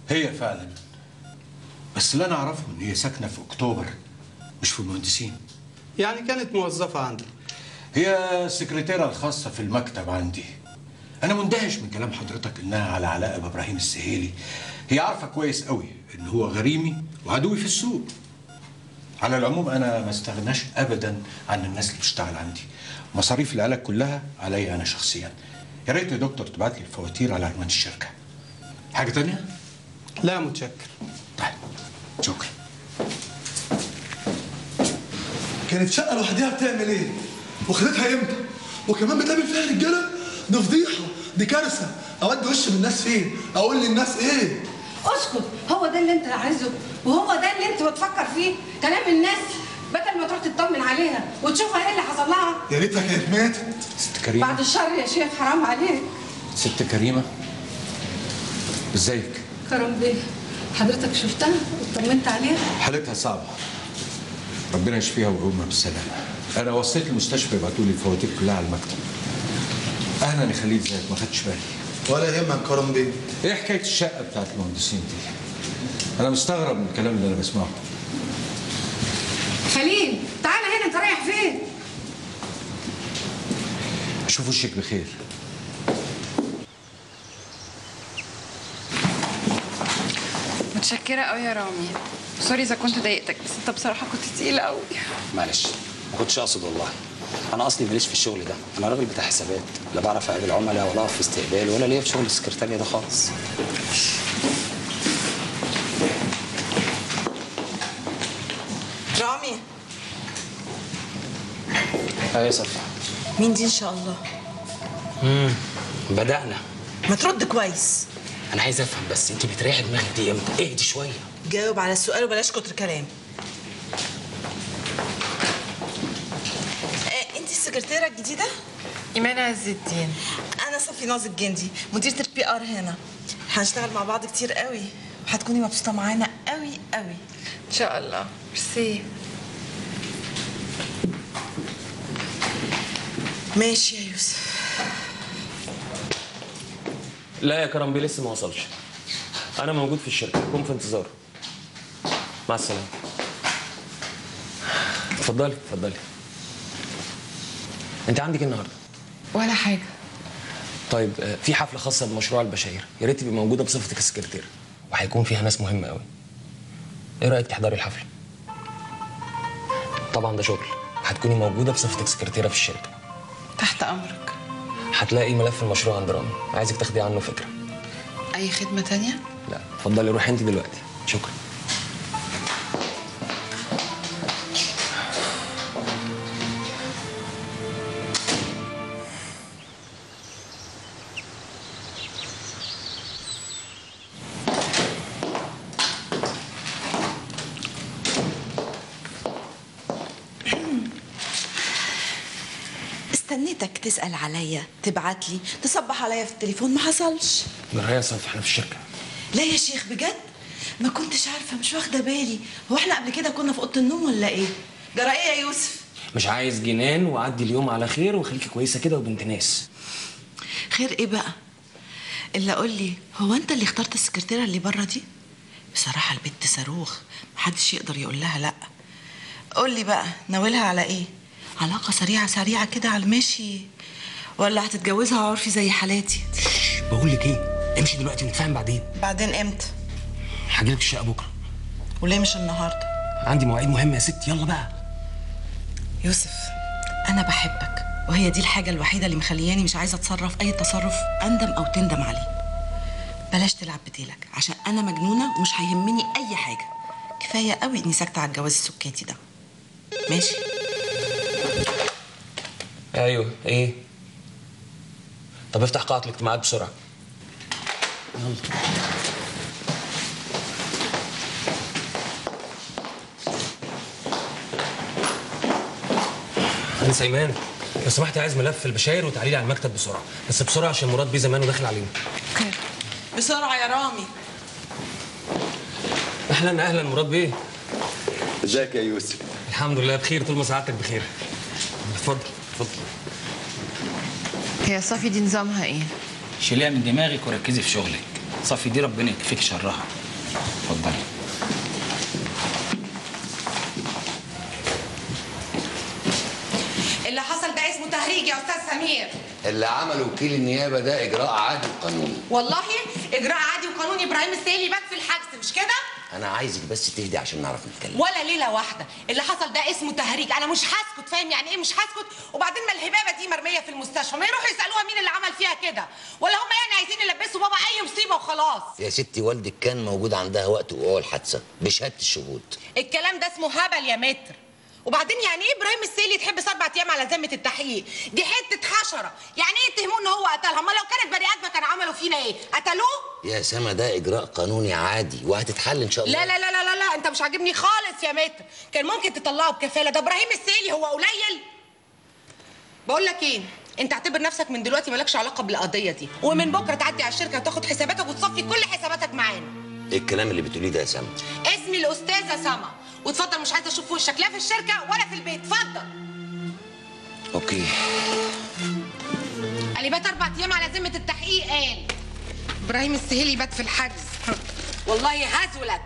هي فعلا بس اللي انا اعرفه ان هي ساكنه في اكتوبر مش في المهندسين يعني كانت موظفة عندك هي السكرتيرة الخاصة في المكتب عندي أنا مندهش من كلام حضرتك إنها على علاقة بإبراهيم السهيلي هي عارفة كويس قوي إن هو غريمي وعدوي في السوق على العموم أنا ما استغناش أبدا عن الناس اللي بتشتغل عندي مصاريف العلاج كلها عليا أنا شخصيا يا ريت يا دكتور تبعت لي الفواتير على عنوان الشركة حاجة تانية؟ لا متشكر طيب شكرا كانت شقه لوحدها بتعمل ايه وخدتها امتى وكمان بتقابل فيها رجاله دي فضيحه دي كارثه اودي وش من الناس فين اقول للناس ايه اسكت هو ده اللي انت عايزه وهو ده اللي انت بتفكر فيه كلام الناس بدل ما تروح تطمن عليها وتشوفها ايه اللي حصل لها يا ريتها كانت ماتت ست كريمة بعد الشر يا شيخ حرام عليك ست كريمة ازيك؟ كرم بيه حضرتك شفتها وطمنت عليها حالتها صعبة ربنا يشفيها ويقومها بالسلامة أنا وصيت المستشفى يبعتوا لي الفواتير كلها على المكتب أهلا يا خليل ازيك ما خدتش بالي ولا يهمك كرم بيه إيه حكاية الشقة بتاعت المهندسين دي؟ أنا مستغرب من الكلام اللي أنا بسمعه خليل تعالى هنا انت رايح فين أشوف وشك بخير متشكرة قوي يا رامي سوري إذا كنت ضايقتك بس أنت بصراحة كنت تقيل قوي معلش ما كنتش اقصد والله انا اصلي ماليش في الشغل ده انا راجل بتاع حسابات لا بعرف اقابل عملاء ولا اقف في استقبال ولا ليا في شغل السكرتاريه ده خالص رامي ايوه يا صفي مين دي ان شاء الله بدانا ما ترد كويس انا عايز افهم بس انت بتريحي دماغك دي امتى اهدي شويه جاوب على السؤال وبلاش كتر كلام آه، انت السكرتيره الجديده إيمان عز الدين انا صفي ناز الجندي مديره البي ار هنا هنشتغل مع بعض كتير قوي وهتكوني مبسوطه معانا قوي قوي إن شاء الله ميرسي ماشي يا يوسف لا يا كرم بيه لسه ما وصلش انا موجود في الشركه كن في انتظاره مع السلامه اتفضلي اتفضلي انت عندك إيه النهارده ولا حاجة طيب آه، في حفله خاصه بمشروع البشاير يا ريت تبقي موجوده بصفتك السكرتيره وهيكون فيها ناس مهمه قوي ايه رايك تحضري الحفله طبعا ده شغل هتكوني موجوده بصفتك سكرتيره في الشركه تحت أمرك هتلاقي ملف المشروع عند رامي عايزك تاخدي عنه فكره أي خدمة تانية؟ لا اتفضلي روحي انت دلوقتي شكرا استنيتك تسال عليا تبعت لي تصبح عليا في التليفون ما حصلش جرايه صف احنا في الشركه لا يا شيخ بجد ما كنتش عارفه مش واخده بالي هو احنا قبل كده كنا في اوضه النوم ولا ايه جرى ايه يا يوسف مش عايز جنان وعدي اليوم على خير وخليكي كويسه كده وبنت ناس خير ايه بقى الا قول لي هو انت اللي اخترت السكرتيره اللي بره دي بصراحه البت صاروخ محدش يقدر يقول لها لا قول لي بقى ناويلها على ايه علاقه سريعه سريعه كده على المشي ولا هتتجوزها عرفي زي حالاتي بقول لك ايه امشي دلوقتي ونتفاهم بعدين بعدين امتى هجيلك الشقه بكره وليه مش النهارده عندي مواعيد مهمه يا ستي يلا بقى يوسف انا بحبك وهي دي الحاجه الوحيده اللي مخلياني مش عايزه اتصرف اي تصرف اندم او تندم عليه بلاش تلعب بديلك عشان انا مجنونه ومش هيهمني اي حاجه كفايه قوي اني ساكته على الجواز السكيتي ده ماشي ايوه ايه طب افتح قاعه الاجتماعات بسرعه يلا انا سيمان لو سمحت عايز ملف البشاير وتعالي لي على المكتب بسرعه بس بسرعه عشان مراد بيه زمانه داخل علينا بسرعه يا رامي اهلا اهلا مراد بيه ازيك يا يوسف الحمد لله بخير طول ما سعادتك بخير اتفضل اتفضل هي صافي دي نظامها إيه؟ شيليها من دماغك وركزي في شغلك صفي دي ربنا يكفيك شرها اتفضلي اللي حصل ده اسمه تهريج يا استاذ سمير اللي عمله وكيل النيابه ده اجراء عادي وقانوني والله اجراء عادي وقانوني ابراهيم السيلي بات في الحبس مش كده انا عايزك بس تهدي عشان نعرف نتكلم ولا ليله واحده اللي حصل ده اسمه تهريج انا مش هسكت فاهم يعني ايه مش هسكت وبعدين ما الهبابه دي مرميه في المستشفى ما يروحوا يسالوها مين اللي عمل فيها كده ولا هم يعني عايزين يلبسوا بابا اي مصيبه وخلاص يا ستي والدك كان موجود عندها وقت وقوع الحادثه بشهاده الشهود الكلام ده اسمه هبل يا متر وبعدين يعني ايه ابراهيم السيلي يتحبس اربع ايام على ذمه التحقيق دي حته حشره يعني ايه يتهموه ان هو قتلها امال لو كانت بني ادمه كانوا عملوا فينا ايه قتلوه يا سما ده اجراء قانوني عادي وهتتحل ان شاء الله لا لا لا لا لا, لا. انت مش عاجبني خالص يا متر كان ممكن تطلعه بكفاله ده ابراهيم السيلي هو قليل بقول لك ايه انت اعتبر نفسك من دلوقتي مالكش علاقه بالقضيه دي ومن بكره تعدي على الشركه وتاخد حساباتك وتصفي كل حساباتك معانا ايه الكلام اللي بتقوليه ده يا سما اسمي الاستاذه سما واتفضل مش عايزه اشوف وشك لا في الشركه ولا في البيت اتفضل اوكي قال بات اربع ايام على ذمه التحقيق قال ابراهيم السهيلي بات في الحجز والله هزولت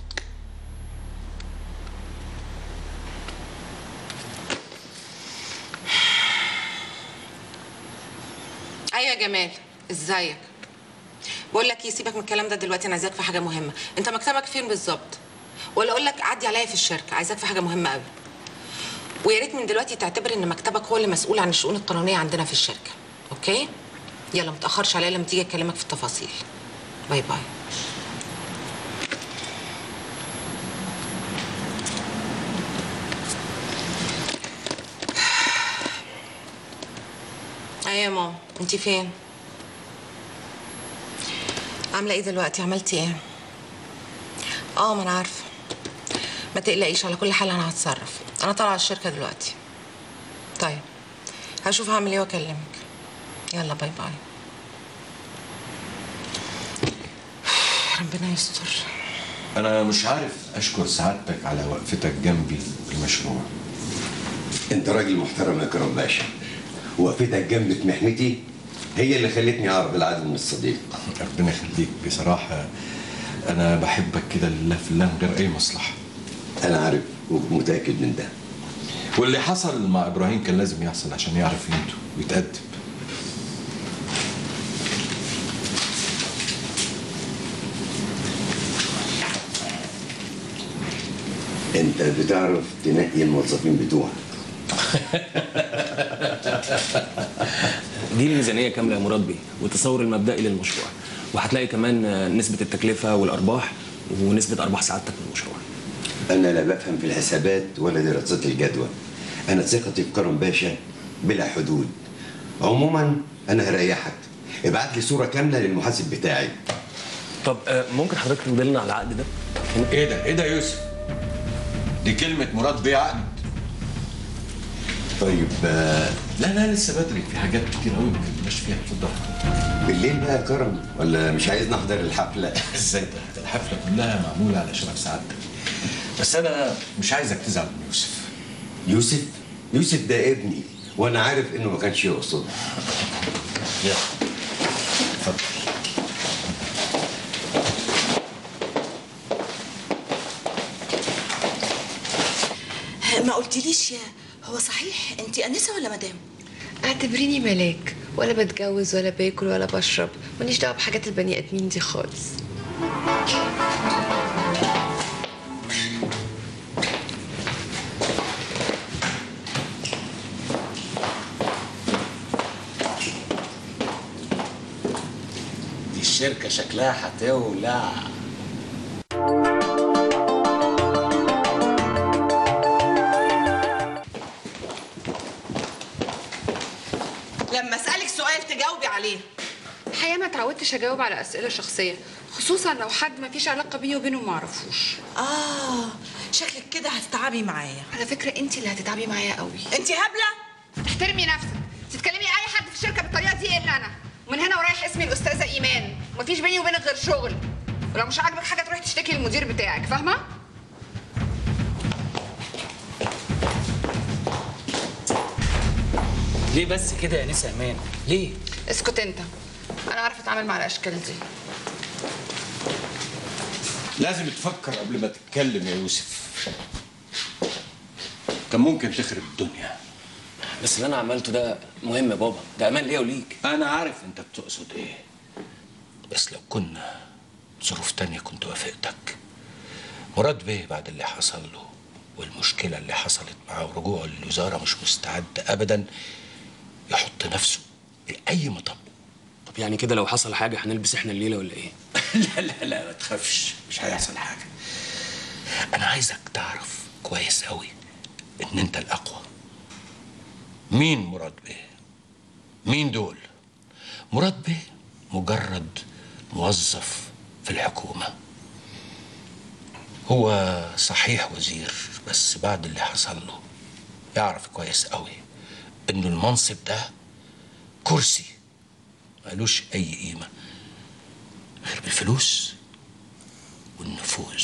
ايوه يا جمال ازيك بقول لك ايه سيبك من الكلام ده دلوقتي انا عايزاك في حاجه مهمه انت مكتبك فين بالظبط ولا اقول لك عدي عليا في الشركه عايزاك في حاجه مهمه قوي ويا ريت من دلوقتي تعتبر ان مكتبك هو اللي مسؤول عن الشؤون القانونيه عندنا في الشركه اوكي يلا متاخرش عليا لما تيجي اكلمك في التفاصيل باي باي ايه يا ماما انت فين عامله ايه دلوقتي عملتي ايه اه ما انا عارفه ما تقلقيش على كل حال انا هتصرف انا طالعه على الشركه دلوقتي طيب هشوف هعمل ايه واكلمك يلا باي باي ربنا يستر انا مش عارف اشكر سعادتك على وقفتك جنبي في المشروع انت راجل محترم يا كرم باشا وقفتك جنبي في محنتي هي اللي خلتني اعرف العدو من الصديق ربنا يخليك بصراحه انا بحبك كده لله في الله من غير اي مصلحه انا عارف ومتاكد من ده واللي حصل مع ابراهيم كان لازم يحصل عشان يعرف قيمته ويتأدب انت بتعرف تنقي الموظفين بتوعك دي الميزانيه كامله يا مراد بيه والتصور المبدئي للمشروع وهتلاقي كمان آه، نسبه التكلفه والارباح ونسبه ارباح سعادتك من المشروع انا لا بفهم في الحسابات ولا دراسات الجدوى انا ثقتي في كرم باشا بلا حدود عموما انا هريحك ابعت لي صوره كامله للمحاسب بتاعي طب آه، ممكن حضرتك تدلنا على العقد ده ايه ده ايه ده يا يوسف دي كلمه مراد بيه عقد طيب آه، لا لا لسه بدري في حاجات كتير قوي ما اتكلمناش فيها اتفضل بالليل بقى يا كرم ولا مش عايز نحضر الحفله ازاي ده ده الحفله كلها معموله على شرف سعادتك بس انا مش عايزك تزعل من يوسف يوسف يوسف ده ابني وانا عارف انه ما كانش يقصد يلا اتفضل ما قلتليش يا هو صحيح انت انسه ولا مدام اعتبريني ملاك ولا بتجوز ولا باكل ولا بشرب ماليش دعوه بحاجات البني ادمين دي خالص دي الشركه شكلها هتولع لما اسالك سؤال تجاوبي عليه الحقيقه ما اتعودتش اجاوب على اسئله شخصيه خصوصا لو حد ما فيش علاقه بيني وبينه ما اعرفوش اه شكلك كده هتتعبي معايا على فكره انت اللي هتتعبي معايا قوي انت هبله احترمي نفسك تتكلمي اي حد في الشركه بالطريقه دي الا انا ومن هنا ورايح اسمي الاستاذه ايمان ومفيش بيني وبينك غير شغل ولو مش عاجبك حاجه تروحي تشتكي للمدير بتاعك فاهمه ليه بس كده يا نسا امان ليه اسكت انت انا عارفه اتعامل مع الاشكال دي لازم تفكر قبل ما تتكلم يا يوسف كان ممكن تخرب الدنيا بس اللي انا عملته ده مهم يا بابا ده امان ليا وليك انا عارف انت بتقصد ايه بس لو كنا ظروف تانية كنت وافقتك مراد بيه بعد اللي حصل له والمشكلة اللي حصلت معاه ورجوعه للوزارة مش مستعد أبدا يحط نفسه بأي مطب طب يعني كده لو حصل حاجه هنلبس احنا الليله ولا ايه لا لا لا ما تخافش مش هيحصل حاجة أنا عايزك تعرف كويس أوي إن أنت الأقوى مين مراد بيه؟ مين دول؟ مراد بيه مجرد موظف في الحكومة هو صحيح وزير بس بعد اللي حصل له يعرف كويس قوي إنه المنصب ده كرسي ملوش أي قيمة غير بالفلوس والنفوذ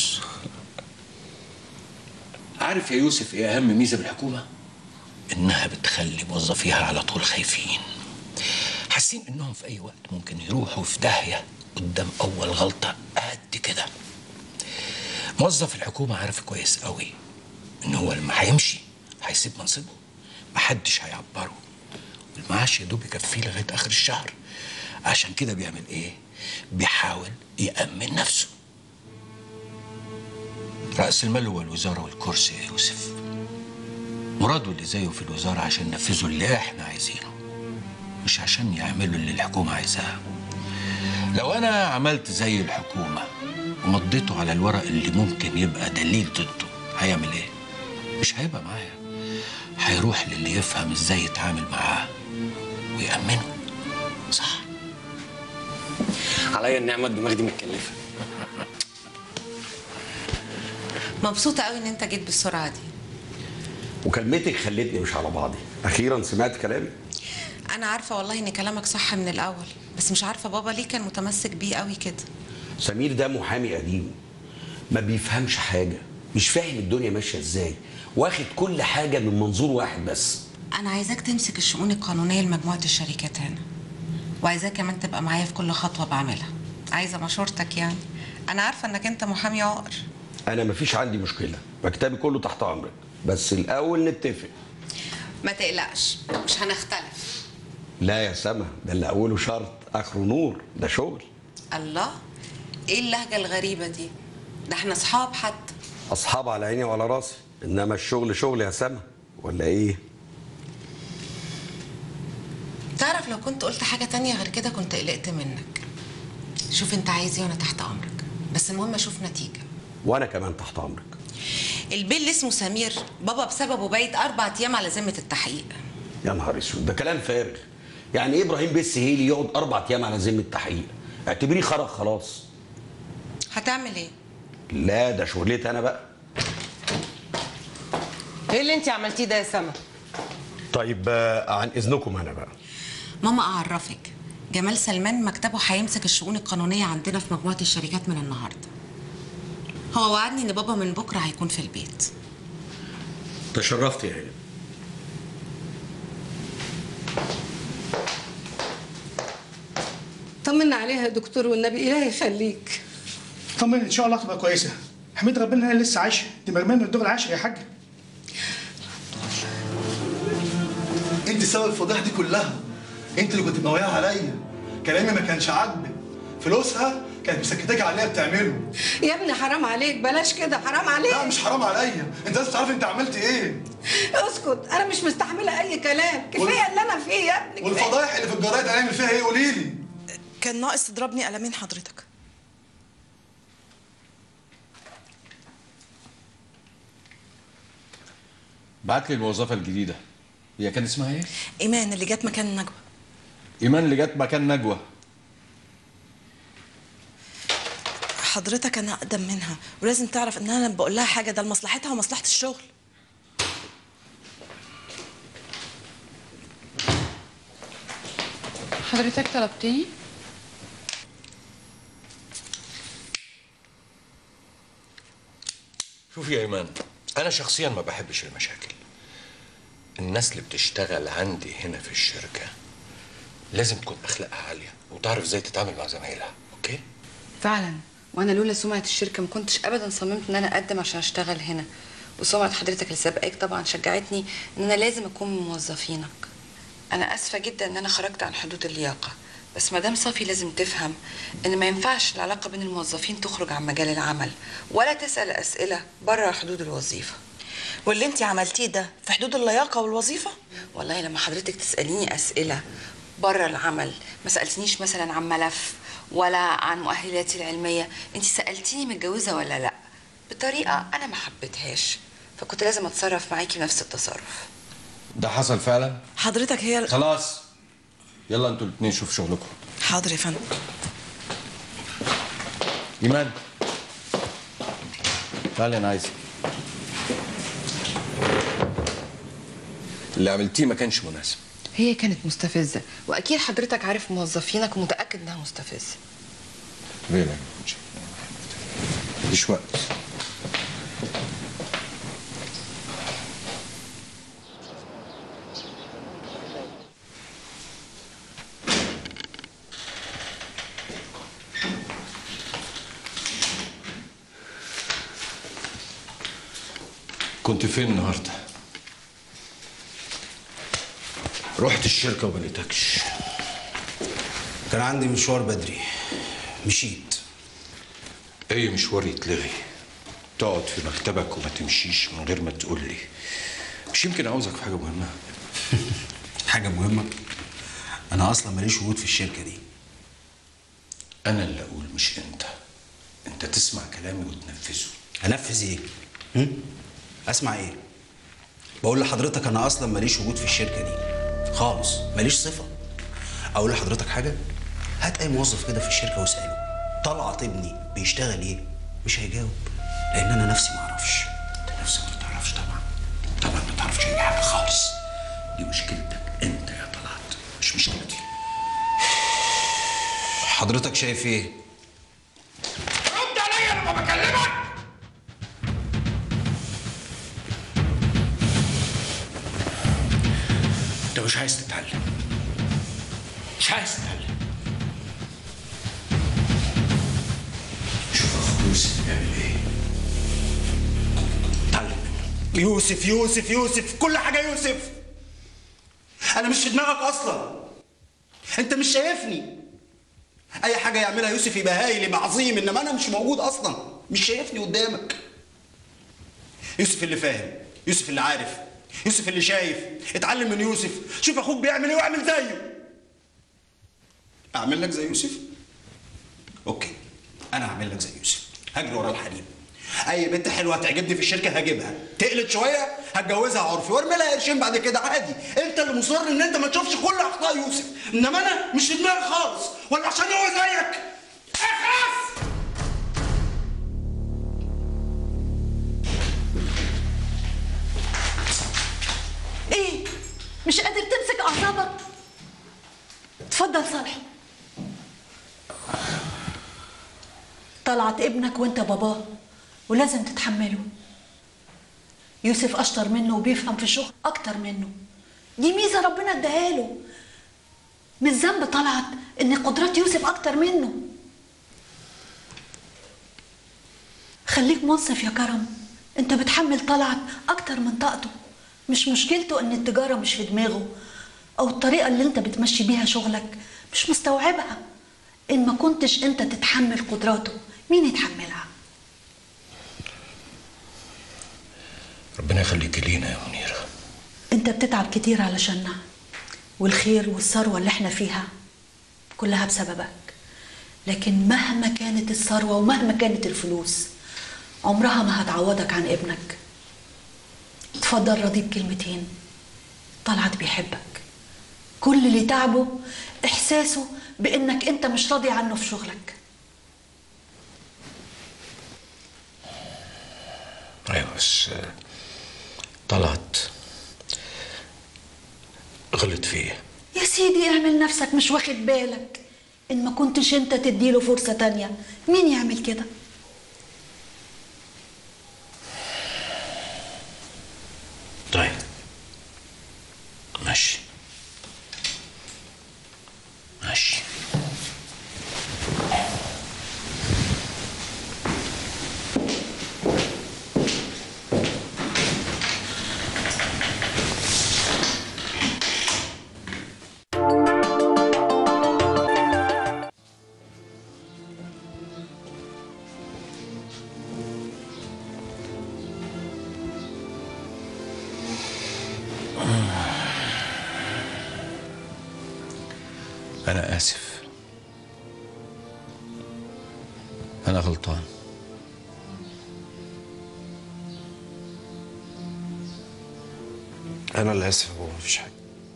عارف يا يوسف ايه اهم ميزه بالحكومه انها بتخلي موظفيها على طول خايفين حاسين انهم في اي وقت ممكن يروحوا في داهيه قدام اول غلطه قد كده موظف الحكومه عارف كويس قوي ان هو لما هيمشي هيسيب منصبه محدش هيعبره والمعاش يا دوب يكفيه لغايه اخر الشهر عشان كده بيعمل ايه بيحاول يامن نفسه رأس المال هو الوزارة والكرسي يا يوسف مراد واللي زيه في الوزارة عشان ينفذوا اللي احنا عايزينه مش عشان يعملوا اللي الحكومة عايزاه لو أنا عملت زي الحكومة ومضيته على الورق اللي ممكن يبقى دليل ضده هيعمل ايه؟ مش هيبقى معايا هيروح للي يفهم ازاي يتعامل معاه ويأمنه صح عليا النعمه الدماغ دي متكلفه مبسوطه قوي ان انت جيت بالسرعه دي وكلمتك خلتني مش على بعضي اخيرا سمعت كلامي انا عارفه والله ان كلامك صح من الاول بس مش عارفه بابا ليه كان متمسك بيه قوي كده سمير ده محامي قديم ما بيفهمش حاجه مش فاهم الدنيا ماشيه ازاي واخد كل حاجه من منظور واحد بس انا عايزاك تمسك الشؤون القانونيه لمجموعه الشركات هنا وعايزاك كمان تبقى معايا في كل خطوه بعملها عايزه مشورتك يعني انا عارفه انك انت محامي عقر انا مفيش عندي مشكله مكتبي كله تحت امرك بس الاول نتفق ما تقلقش مش هنختلف لا يا سما ده اللي اوله شرط اخره نور ده شغل الله ايه اللهجه الغريبه دي ده احنا اصحاب حتى اصحاب على عيني وعلى راسي انما الشغل شغل يا سما ولا ايه تعرف لو كنت قلت حاجه تانية غير كده كنت قلقت منك شوف انت عايز ايه وانا تحت امرك بس المهم اشوف نتيجه وانا كمان تحت امرك البيل اللي اسمه سمير بابا بسببه بايت اربع ايام على ذمه التحقيق يا نهار اسود ده كلام فارغ يعني ايه ابراهيم بيه السهيلي يقعد اربع ايام على ذمه تحقيق اعتبريه خرج خلاص هتعمل ايه لا ده شغلتي انا بقى ايه اللي انت عملتيه ده يا سما طيب آه، عن اذنكم انا بقى ماما اعرفك جمال سلمان مكتبه هيمسك الشؤون القانونيه عندنا في مجموعه الشركات من النهارده هو وعدني ان بابا من بكره هيكون في البيت تشرفت يا هانم طمنا عليها يا دكتور والنبي الهي يخليك طمن ان شاء الله تبقى كويسه حميد ربنا انها لسه عايشه دي مرميه من الدور العاشر يا حاجه انت سبب الفضيحه دي كلها انت اللي كنت مقويها عليا كلامي ما كانش عاجبك فلوسها كانت مسكتاك عليها بتعمله يا ابني حرام عليك بلاش كده حرام عليك لا مش حرام عليا انت لازم تعرف انت عملت ايه اسكت انا مش مستحمله اي كلام كفايه اللي انا فيه يا ابني كفاية. والفضايح اللي في الجرايد هنعمل فيها ايه قولي لي كان ناقص تضربني قلمين حضرتك بعت لي الموظفه الجديده هي كان اسمها ايه ايمان اللي جت مكان نجوى ايمان اللي جت مكان نجوى حضرتك انا اقدم منها ولازم تعرف ان انا لما بقول لها حاجه ده لمصلحتها ومصلحه الشغل حضرتك طلبتني شوفي يا ايمان انا شخصيا ما بحبش المشاكل الناس اللي بتشتغل عندي هنا في الشركه لازم تكون اخلاقها عاليه وتعرف ازاي تتعامل مع زمايلها اوكي فعلا وانا لولا سمعه الشركه ما كنتش ابدا صممت ان انا اقدم عشان اشتغل هنا وسمعه حضرتك اللي سابقاك طبعا شجعتني ان انا لازم اكون من موظفينك انا اسفه جدا ان انا خرجت عن حدود اللياقه بس مدام صافي لازم تفهم ان ما ينفعش العلاقه بين الموظفين تخرج عن مجال العمل ولا تسال اسئله بره حدود الوظيفه واللي انت عملتيه ده في حدود اللياقه والوظيفه والله لما حضرتك تساليني اسئله بره العمل ما سالتنيش مثلا عن ملف ولا عن مؤهلاتي العلميه انت سالتيني متجوزه ولا لا بطريقه انا ما حبيتهاش فكنت لازم اتصرف معاكي بنفس التصرف ده حصل فعلا حضرتك هي خلاص يلا انتوا الاثنين شوفوا شغلكم حاضر يا فندم ايمان تعالي انا عايزك اللي عملتيه ما كانش مناسب هي كانت مستفزه واكيد حضرتك عارف موظفينك ومتاكد انها مستفزه ليه لا مفيش وقت كنت فين النهارده؟ رحت الشركة وما لقيتكش كان عندي مشوار بدري مشيت أي مشوار يتلغي تقعد في مكتبك وما تمشيش من غير ما تقول لي مش يمكن عاوزك في حاجة مهمة حاجة مهمة أنا أصلا ماليش وجود في الشركة دي أنا اللي أقول مش أنت أنت تسمع كلامي وتنفذه أنفذ إيه؟ هم؟ أسمع إيه؟ بقول لحضرتك أنا أصلا ماليش وجود في الشركة دي خالص ماليش صفة أقول لحضرتك حاجة؟ هات أي موظف كده في الشركة واسأله طلعت ابني بيشتغل إيه؟ مش هيجاوب لأن أنا نفسي معرفش أنت نفسك ما تعرفش طبعا طبعا ما تعرفش أي حاجة خالص دي مشكلتك أنت يا طلعت مش مشكلتي حضرتك شايف إيه؟ رد عليا لما بكلمك أنت مش عايز تتعلم مش عايز تتعلم شوف أخوك يوسف بيعمل إيه اتعلم منه يوسف يوسف يوسف كل حاجة يوسف أنا مش في دماغك أصلا أنت مش شايفني أي حاجة يعملها يوسف يبقى هايل يبقى عظيم إنما أنا مش موجود أصلا مش شايفني قدامك يوسف اللي فاهم يوسف اللي عارف يوسف اللي شايف اتعلم من يوسف شوف أخوك بيعمل إيه واعمل زيه أعمل لك زي يوسف؟ أوكي أنا هعمل لك زي يوسف هجري ورا الحريم اي بنت حلوه تعجبني في الشركه هجيبها تقلت شويه هتجوزها عرفي وارمي لها قرشين بعد كده عادي انت اللي مصر ان انت ما تشوفش كل اخطاء يوسف انما انا مش في دماغي خالص ولا عشان هو زيك اخلص ايه مش قادر تمسك اعصابك اتفضل صالح طلعت ابنك وانت باباه ولازم تتحمله يوسف اشطر منه وبيفهم في الشغل اكتر منه دي ميزه ربنا اداها له مش ذنب طلعت ان قدرات يوسف اكتر منه خليك منصف يا كرم انت بتحمل طلعت اكتر من طاقته مش مشكلته ان التجاره مش في دماغه او الطريقه اللي انت بتمشي بيها شغلك مش مستوعبها ان ما كنتش انت تتحمل قدراته مين يتحملها ربنا يخليك لينا يا منيرة انت بتتعب كتير علشاننا والخير والثروه اللي احنا فيها كلها بسببك لكن مهما كانت الثروه ومهما كانت الفلوس عمرها ما هتعوضك عن ابنك اتفضل راضي بكلمتين طلعت بيحبك كل اللي تعبه احساسه بانك انت مش راضي عنه في شغلك ايوه بس آه، طلعت غلط فيا يا سيدي اعمل نفسك مش واخد بالك ان ما كنتش انت تديله فرصة تانية مين يعمل كده طيب ماشي ماشي آسف أنا غلطان انا اللي اسف يا بابا مفيش حاجه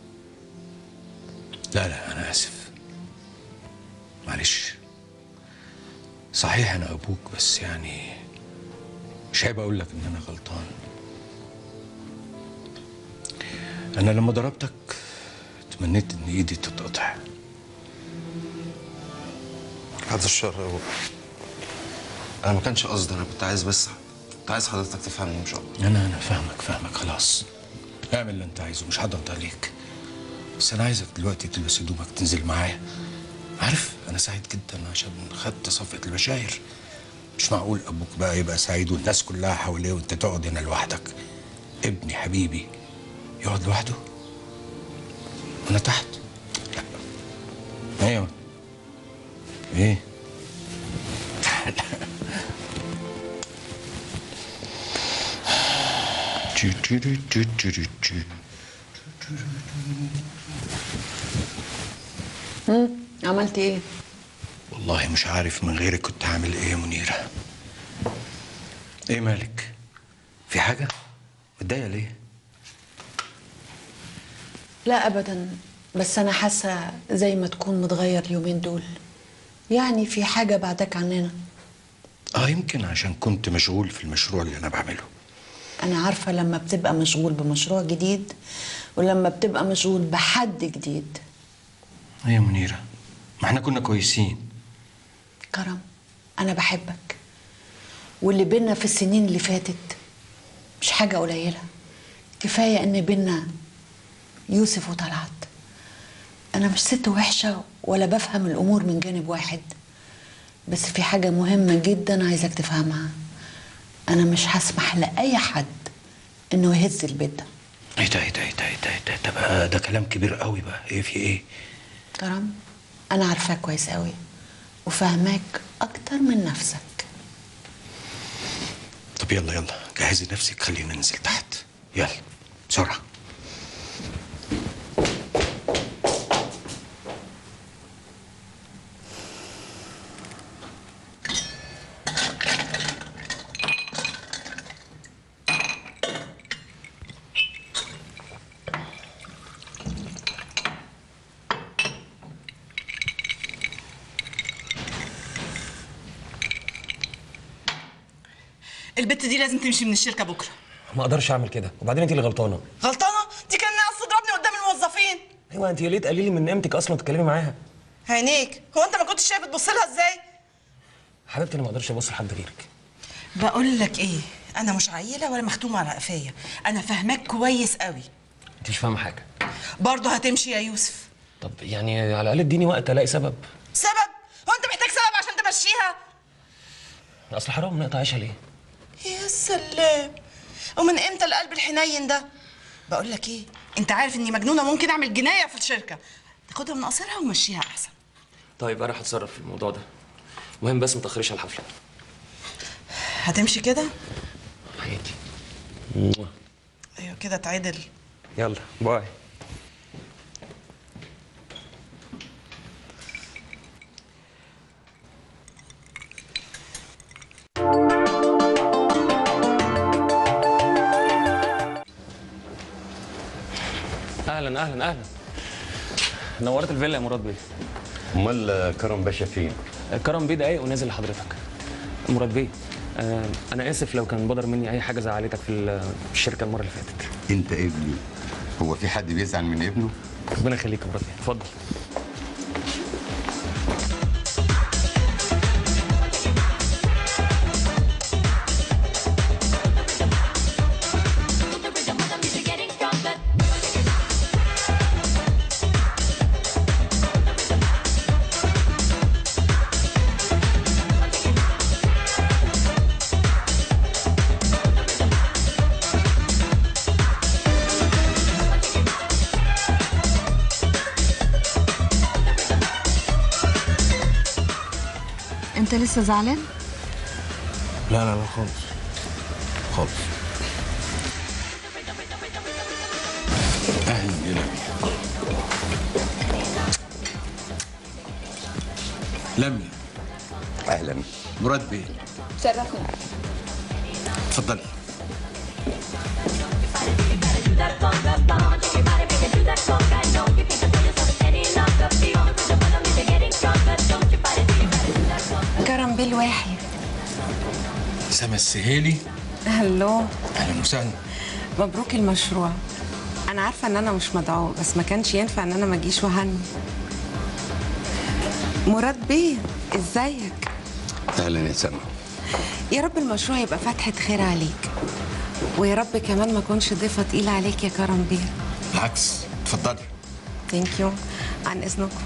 لا لا أنا آسف معلش صحيح أنا أبوك بس يعني مش عيب أقول لك إن أنا غلطان أنا لما ضربتك تمنيت إن إيدي تتقطع هذا الشر يا بابا انا ما كانش قصدي انا كنت عايز بس كنت عايز حضرتك تفهمني ان شاء الله أنا أنا فاهمك فاهمك خلاص اعمل اللي أنت عايزه مش هضغط عليك بس أنا عايزك دلوقتي تلبس هدومك تنزل معايا عارف أنا سعيد جدا عشان خدت صفقة البشاير مش معقول أبوك بقى يبقى سعيد والناس كلها حواليه وأنت تقعد هنا لوحدك ابني حبيبي يقعد لوحده وأنا تحت لا أيوه إيه تشو تشو تشو تشو تشو. مم. عملت ايه والله مش عارف من غيرك كنت هعمل ايه يا منيرة ايه مالك في حاجة متضايقة ليه لا ابدا بس انا حاسه زي ما تكون متغير اليومين دول يعني في حاجه بعدك عننا اه يمكن عشان كنت مشغول في المشروع اللي انا بعمله انا عارفه لما بتبقى مشغول بمشروع جديد ولما بتبقى مشغول بحد جديد ايه يا منيرة ما احنا كنا كويسين كرم انا بحبك واللي بينا في السنين اللي فاتت مش حاجه قليله كفايه ان بينا يوسف وطلعت انا مش ست وحشه ولا بفهم الامور من جانب واحد بس في حاجه مهمه جدا عايزك تفهمها انا مش هسمح لاي حد انه يهز البيت ده ايه ده ايه ده ايه ده ايه ده ايه ده ده بقى ده كلام كبير قوي بقى ايه في ايه كرم انا عارفاك كويس قوي وفاهماك اكتر من نفسك طب يلا يلا جهزي نفسك خلينا ننزل تحت يلا بسرعة البت دي لازم تمشي من الشركه بكره ما اقدرش اعمل كده وبعدين انت اللي غلطانه غلطانه دي كان ناقص تضربني قدام الموظفين ايوه انت ليه تقللي من قيمتك اصلا تتكلمي معاها عينيك هو انت ما كنتش شايف بتبص لها ازاي حبيبتي انا ما اقدرش ابص لحد غيرك بقول لك ايه انا مش عيله ولا مختومه على قفايا انا فاهماك كويس قوي انت مش فاهمه حاجه برضه هتمشي يا يوسف طب يعني على الاقل اديني وقت الاقي سبب سبب هو انت محتاج سبب عشان تمشيها اصل حرام نقطع عيشها ليه يا سلام ومن امتى القلب الحنين ده بقول لك ايه انت عارف اني مجنونه ممكن اعمل جنايه في الشركه تاخدها من قصرها ومشيها احسن طيب انا هتصرف في الموضوع ده المهم بس ما تاخريش على الحفله هتمشي كده حياتي ايوه كده تعدل يلا باي اهلا اهلا اهلا نورت الفيلا يا مراد بيه امال كرم باشا فين؟ كرم بيه دقايق ونازل لحضرتك مراد بيه آه انا اسف لو كان بدر مني اي حاجه زعلتك في ال- في الشركه المره اللي فاتت انت ابني هو في حد بيزعل من ابنه؟ ربنا يخليك يا مراد بيه اتفضل انت لسه زعلان لا لا لا خالص خالص اهلا يا لميا اهلا مراد بيه شرفنا اتفضلي كرم بيه الواحد سما السهيلي هلو اهلا وسهلا مبروك المشروع انا عارفه ان انا مش مدعوه بس ما كانش ينفع ان انا ما اجيش وهني مراد بيه ازيك اهلا يا سما يا رب المشروع يبقى فتحة خير عليك ويا رب كمان ما اكونش ضيفة تقيلة عليك يا كرم بيه بالعكس اتفضلي ثانك يو عن اذنكم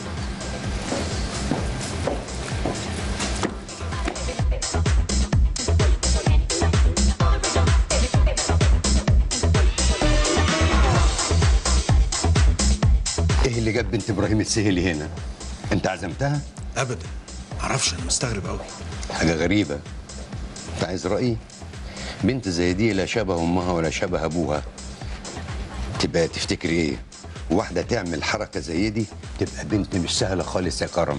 ايه اللي جاب بنت ابراهيم السهيلي هنا انت عزمتها ابدا معرفش انا مستغرب قوي حاجه غريبه انت عايز رايي بنت زي دي لا شبه امها ولا شبه ابوها تبقى تفتكري ايه واحده تعمل حركه زي دي تبقى بنت مش سهله خالص يا كرم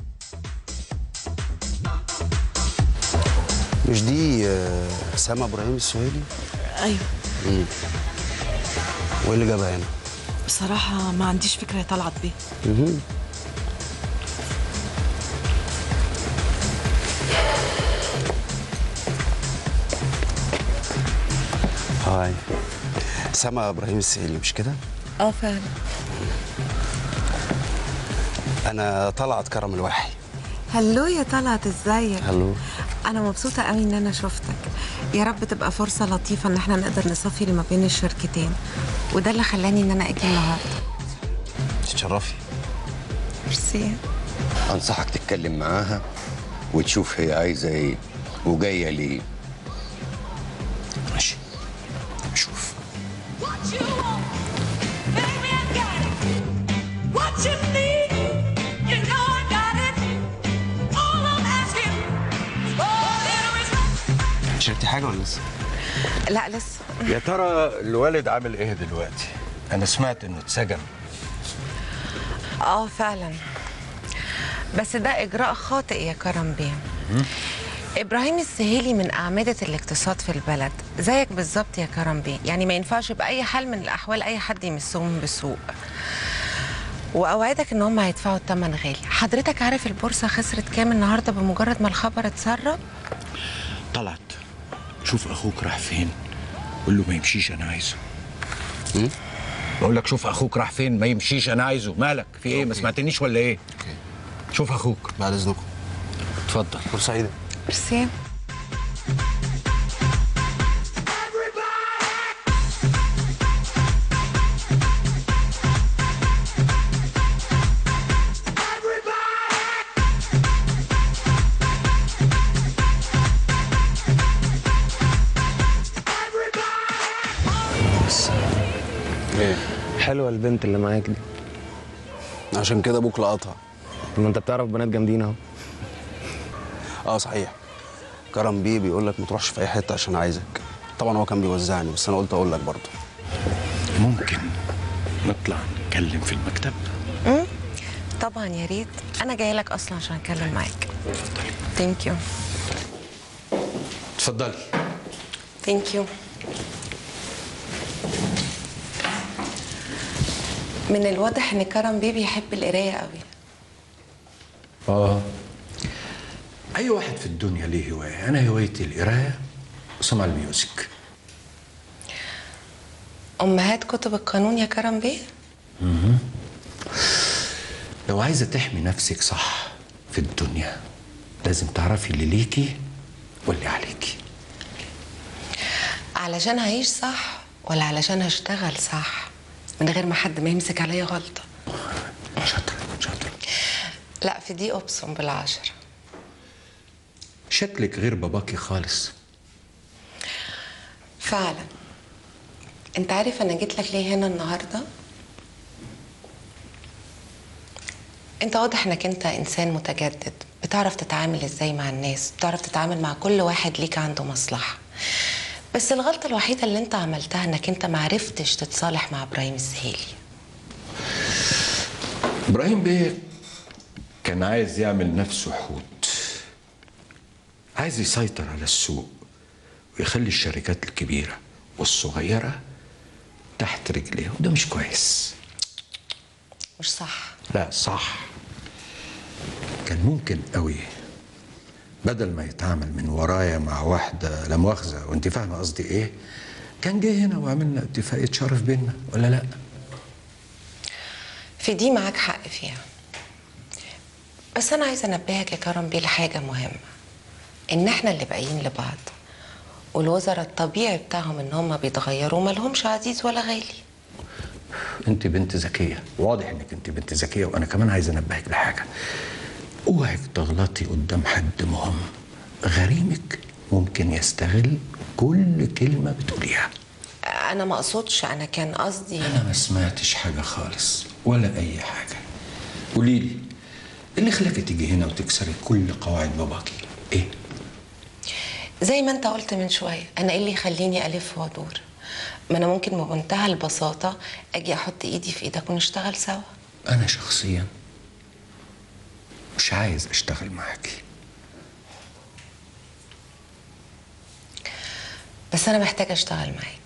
مش دي آه، سما ابراهيم السهيلي ايوه امم وايه اللي جابها هنا بصراحه ما عنديش فكره يا طلعت بيه مهم. هاي سما ابراهيم السهيلي مش كده اه فعلا انا طلعت كرم الواحي هلو يا طلعت ازيك هلو انا مبسوطة قوي ان انا شفتك يا رب تبقى فرصة لطيفة ان احنا نقدر نصفي اللي ما بين الشركتين وده اللي خلاني ان انا اجي النهارده تتشرفي ميرسي انصحك تتكلم معاها وتشوف هي عايزه ايه وجايه ليه ماشي شوف شربتي حاجه ولا لسه لا لسه يا ترى الوالد عامل ايه دلوقتي انا سمعت انه اتسجن اه فعلا بس ده اجراء خاطئ يا كرم بيه ابراهيم السهيلي من اعمده الاقتصاد في البلد زيك بالظبط يا كرم بيه يعني ما ينفعش باي حال من الاحوال اي حد يمسهم بسوء واوعدك ان هم هيدفعوا الثمن غالي حضرتك عارف البورصه خسرت كام النهارده بمجرد ما الخبر اتسرب طلعت شوف اخوك راح فين قول له ما يمشيش انا عايزه بقول لك شوف اخوك راح فين ما يمشيش انا عايزه مالك في ايه ما سمعتنيش ولا ايه شوف اخوك بعد اذنكم اتفضل فرصه سعيده ميرسي ايه حلوه البنت اللي معاك دي عشان كده ابوك لقطها ما انت بتعرف بنات جامدين اهو اه صحيح كرم بيه بيقول لك ما تروحش في اي حته عشان عايزك طبعا هو كان بيوزعني بس انا قلت اقول لك برضه ممكن نطلع نتكلم في المكتب مم؟ طبعا يا ريت انا جايه لك اصلا عشان اتكلم معاك ثانك يو اتفضلي ثانك يو من الواضح ان كرم بيه بيحب القرايه قوي اه اي واحد في الدنيا ليه هوايه انا هوايتي القرايه وسمع الميوزك امهات كتب القانون يا كرم بيه مهم. لو عايزه تحمي نفسك صح في الدنيا لازم تعرفي اللي ليكي واللي عليكي علشان هعيش صح ولا علشان هشتغل صح من غير ما حد ما يمسك عليا غلطه شاطره شاطره لا في دي اقسم بالعشرة شكلك غير باباكي خالص فعلا انت عارف انا جيت لك ليه هنا النهارده انت واضح انك انت انسان متجدد بتعرف تتعامل ازاي مع الناس بتعرف تتعامل مع كل واحد ليك عنده مصلحه بس الغلطه الوحيده اللي انت عملتها انك انت معرفتش تتصالح مع ابراهيم السهيلي ابراهيم بيه كان عايز يعمل نفسه حوت عايز يسيطر على السوق ويخلي الشركات الكبيرة والصغيرة تحت رجليه وده مش كويس مش صح لا صح كان ممكن قوي بدل ما يتعامل من ورايا مع واحدة لا مؤاخذة وانت فاهمة قصدي ايه كان جه هنا وعملنا اتفاقية شرف بينا ولا لا في دي معاك حق فيها بس انا عايزه انبهك يا كرم بيه لحاجه مهمه ان احنا اللي باقيين لبعض والوزراء الطبيعي بتاعهم ان هم بيتغيروا مالهمش عزيز ولا غالي انت بنت ذكية واضح انك انت بنت ذكية وانا كمان عايز انبهك لحاجة اوعك تغلطي قدام حد مهم غريمك ممكن يستغل كل كلمة بتقوليها انا ما اقصدش انا كان قصدي انا ما سمعتش حاجة خالص ولا اي حاجة قولي لي إيه اللي خلاكي تيجي هنا وتكسري كل قواعد باباكي ايه زي ما انت قلت من شويه انا ايه اللي يخليني الف وادور ما انا ممكن بمنتهى البساطه اجي احط ايدي في ايدك ونشتغل سوا انا شخصيا مش عايز اشتغل معاكي بس انا محتاجه اشتغل معاك